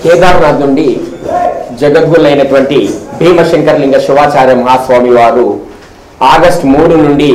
కేదార్నాథ్ నుండి జగద్గులైనటువంటి భీమశంకరలింగ శివాచార్య మహాస్వామి వారు ఆగస్ట్ మూడు నుండి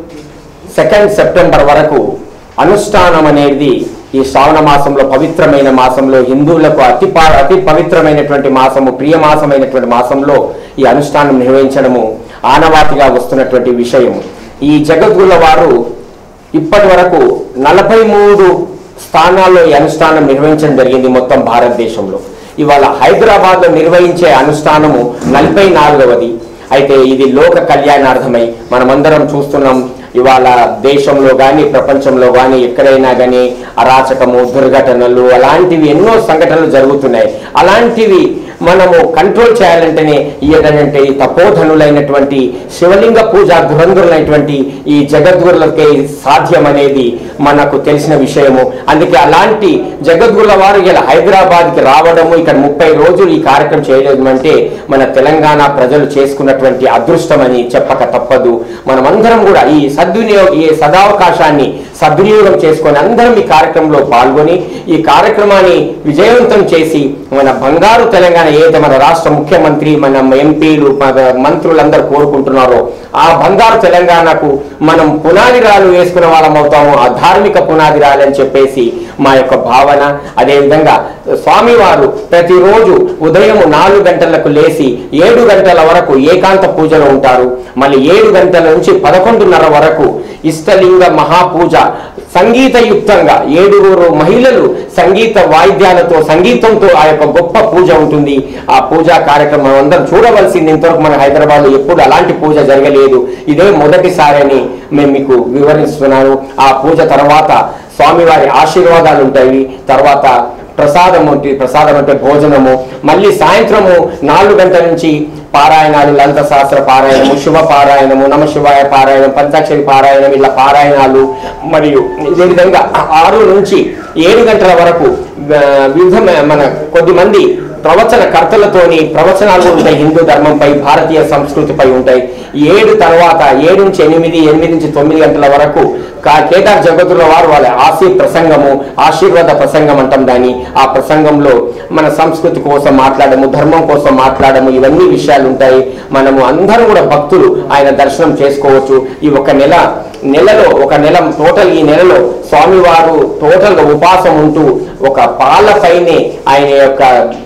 సెకండ్ సెప్టెంబర్ వరకు అనుష్ఠానం అనేది ఈ శ్రావణ మాసంలో పవిత్రమైన మాసంలో హిందువులకు అతి ప- అతి పవిత్రమైనటువంటి మాసము ప్రియ మాసమైనటువంటి మాసంలో ఈ అనుష్ఠానం నిర్వహించడము ఆనవాతిగా వస్తున్నటువంటి విషయం ఈ జగద్గుల వారు ఇప్పటి వరకు నలభై మూడు స్థానాల్లో ఈ అనుష్ఠానం నిర్వహించడం జరిగింది మొత్తం భారతదేశంలో ఇవాళ హైదరాబాద్లో నిర్వహించే అనుష్ఠానము నలభై నాలుగవది అయితే ఇది లోక కళ్యాణార్థమై మనమందరం చూస్తున్నాం ఇవాళ దేశంలో కానీ ప్రపంచంలో కానీ ఎక్కడైనా కానీ అరాచకము దుర్ఘటనలు అలాంటివి ఎన్నో సంఘటనలు జరుగుతున్నాయి అలాంటివి మనము కంట్రోల్ చేయాలంటేనే ఏంటంటే ఈ తపోధనులైనటువంటి శివలింగ పూజ ధురంధులైనటువంటి ఈ జగద్గురులకే సాధ్యం అనేది మనకు తెలిసిన విషయము అందుకే అలాంటి జగద్గురుల వారు ఇలా హైదరాబాద్కి రావడము ఇక్కడ ముప్పై రోజులు ఈ కార్యక్రమం చేయలేదు అంటే మన తెలంగాణ ప్రజలు చేసుకున్నటువంటి అదృష్టమని చెప్పక తప్పదు మనమందరం కూడా ఈ సద్వినియోగ ఈ సదావకాశాన్ని సద్వినియోగం చేసుకొని అందరం ఈ కార్యక్రమంలో పాల్గొని ఈ కార్యక్రమాన్ని విజయవంతం చేసి మన బంగారు తెలంగాణ ఏదైతే మన రాష్ట్ర ముఖ్యమంత్రి మన ఎంపీలు మన మంత్రులందరూ కోరుకుంటున్నారో ఆ బంగారు తెలంగాణకు మనం పునాది రాళ్ళు వేసుకునే వాళ్ళం అవుతాము ఆ ధార్మిక పునాది రాళ్ళు అని చెప్పేసి మా యొక్క భావన అదేవిధంగా స్వామివారు ప్రతిరోజు ఉదయం నాలుగు గంటలకు లేచి ఏడు గంటల వరకు ఏకాంత పూజలో ఉంటారు మళ్ళీ ఏడు గంటల నుంచి పదకొండున్నర వరకు ఇష్టలింగ మహాపూజ సంగీతయుక్తంగా ఏడుగురు మహిళలు సంగీత వాయిద్యాలతో సంగీతంతో ఆ యొక్క గొప్ప పూజ ఉంటుంది ఆ పూజా కార్యక్రమం అందరం చూడవలసింది ఇంతవరకు మన హైదరాబాద్లో ఎప్పుడు అలాంటి పూజ జరగలేదు ఇదే మొదటిసారి అని మేము మీకు వివరిస్తున్నాను ఆ పూజ తర్వాత స్వామివారి ఆశీర్వాదాలు ఉంటాయి తర్వాత ప్రసాదం ఉంటుంది ప్రసాదం అంటే భోజనము మళ్ళీ సాయంత్రము నాలుగు గంటల నుంచి పారాయణాలు లలిత శాస్త్ర పారాయణము శివ పారాయణము నమ శివాయ పారాయణం పంచాక్షరి పారాయణం ఇలా పారాయణాలు మరియు ఇదే విధంగా ఆరు నుంచి ఏడు గంటల వరకు ఆ, వివిధ మన కొద్దిమంది ప్రవచన కర్తలతోని ప్రవచనాలు ఉంటాయి హిందూ ధర్మంపై భారతీయ సంస్కృతిపై ఉంటాయి ఏడు తర్వాత ఏడు నుంచి ఎనిమిది ఎనిమిది నుంచి తొమ్మిది గంటల వరకు కా- కేదార్ జగతుల వారు వాళ్ళ ఆశీ ప్రసంగము ఆశీర్వాద ప్రసంగం అంటాం దాన్ని ఆ ప్రసంగంలో మన సంస్కృతి కోసం మాట్లాడము ధర్మం కోసం మాట్లాడము ఇవన్నీ విషయాలు ఉంటాయి మనము అందరం కూడా భక్తులు ఆయన దర్శనం చేసుకోవచ్చు ఈ ఒక నెల నెలలో ఒక నెల టోటల్ ఈ నెలలో స్వామివారు టోటల్ గా ఉపాసం ఉంటూ ఒక పాలపైనే ఆయన యొక్క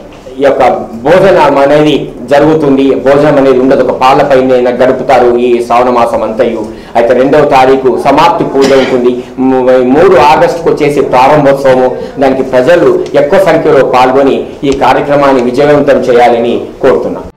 ఈ యొక్క భోజనం అనేది జరుగుతుంది భోజనం అనేది ఉండదు ఒక పాలపైనే గడుపుతారు ఈ శ్రావణ మాసం అంతయు అయితే రెండవ తారీఖు సమాప్తి పూజ ఉంటుంది ము- మూడు ఆగస్టుకు వచ్చేసి ప్రారంభోత్సవము దానికి ప్రజలు ఎక్కువ సంఖ్యలో పాల్గొని ఈ కార్యక్రమాన్ని విజయవంతం చేయాలని కోరుతున్నాం